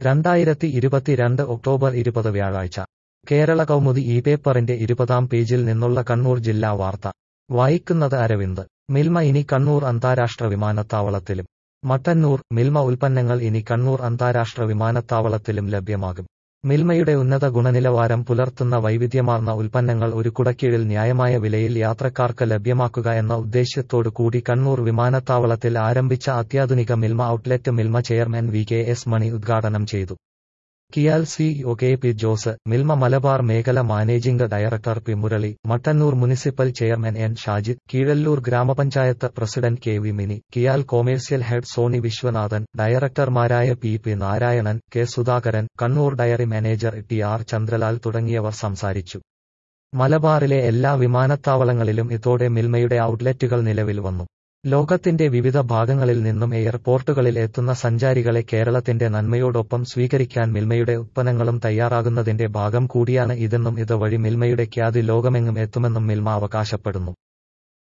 രണ്ടായിരത്തി ഇരുപത്തിരണ്ട് ഒക്ടോബർ ഇരുപത് വ്യാഴാഴ്ച കേരള കൗമുദി ഈ പേപ്പറിന്റെ ഇരുപതാം പേജിൽ നിന്നുള്ള കണ്ണൂർ ജില്ലാ വാർത്ത വായിക്കുന്നത് അരവിന്ദ് മിൽമ ഇനി കണ്ണൂർ അന്താരാഷ്ട്ര വിമാനത്താവളത്തിലും മട്ടന്നൂർ മിൽമ ഉൽപ്പന്നങ്ങൾ ഇനി കണ്ണൂർ അന്താരാഷ്ട്ര വിമാനത്താവളത്തിലും ലഭ്യമാകും മിൽമയുടെ ഉന്നത ഗുണനിലവാരം പുലർത്തുന്ന വൈവിധ്യമാർന്ന ഉൽപ്പന്നങ്ങൾ ഒരു കുടക്കീഴിൽ ന്യായമായ വിലയിൽ യാത്രക്കാർക്ക് ലഭ്യമാക്കുക എന്ന ഉദ്ദേശ്യത്തോടു കൂടി കണ്ണൂർ വിമാനത്താവളത്തിൽ ആരംഭിച്ച അത്യാധുനിക Milma outlet Milma chairman V K S Mani ഉദ്ഘാടനം ചെയ്തു KIAL CEO K P Jose Milma Malabar മേഖല managing director P Murali Mattannur municipal chairman N Shajid Keezhallur ഗ്രാമപഞ്ചായത്ത് president K V Mini KIAL commercial head Soni Viswanathan ഡയറക്ടർമാരായ P P Narayanan K Sudhakaran Kannur dairy manager T R Chandralal തുടങ്ങിയവർ സംസാരിച്ചു മലബാറിലെ എല്ലാ വിമാനത്താവളങ്ങളിലും ഇതോടെ മിൽമയുടെ ഔട്ട്ലെറ്റുകൾ നിലവിൽ വന്നു ലോകത്തിന്റെ വിവിധ ഭാഗങ്ങളിൽ നിന്നും എയർപോർട്ടുകളിൽ എത്തുന്ന സഞ്ചാരികളെ കേരളത്തിന്റെ നന്മയോടൊപ്പം സ്വീകരിക്കാൻ മിൽമയുടെ ഉത്പന്നങ്ങളും തയ്യാറാകുന്നതിന്റെ ഭാഗം കൂടിയാണ് ഇതെന്നും ഇതുവഴി മിൽമയുടെ ഖ്യാതി ലോകമെങ്ങും എത്തുമെന്നും മിൽമ അവകാശപ്പെടുന്നു